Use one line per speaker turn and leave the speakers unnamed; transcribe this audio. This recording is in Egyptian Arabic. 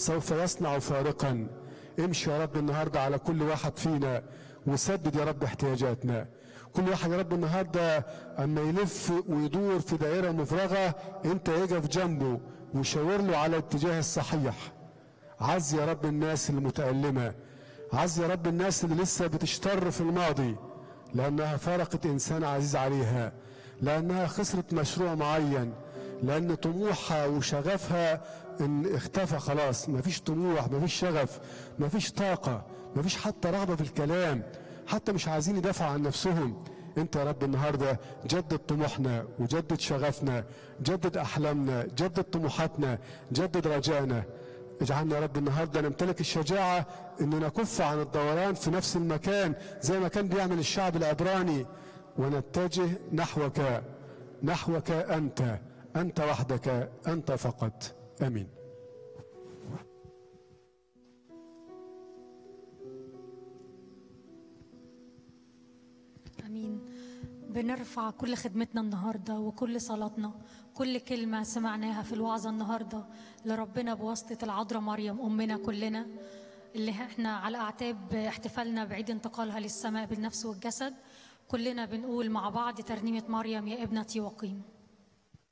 سوف يصنع فارقا امشي يا رب النهارده على كل واحد فينا وسدد يا رب احتياجاتنا كل واحد يا رب النهارده اما يلف ويدور في دائره مفرغه انت يقف جنبه وشاور له على الاتجاه الصحيح عز يا رب الناس المتألمة عز يا رب الناس اللي لسه بتشتر في الماضي لأنها فارقت إنسان عزيز عليها لأنها خسرت مشروع معين لأن طموحها وشغفها إن اختفى خلاص مفيش طموح مفيش شغف مفيش طاقة مفيش حتى رغبة في الكلام حتى مش عايزين يدافعوا عن نفسهم انت يا رب النهارده جدد طموحنا وجدد شغفنا جدد احلامنا جدد طموحاتنا جدد رجائنا اجعلنا يا رب النهارده نمتلك الشجاعه ان نكف عن الدوران في نفس المكان زي ما كان بيعمل الشعب العبراني ونتجه نحوك نحوك انت انت وحدك انت فقط امين
امين بنرفع كل خدمتنا النهارده وكل صلاتنا كل كلمه سمعناها في الوعظه النهارده لربنا بواسطه العذراء مريم امنا كلنا اللي احنا على اعتاب احتفالنا بعيد انتقالها للسماء بالنفس والجسد كلنا بنقول مع بعض ترنيمه مريم يا ابنتي وقيم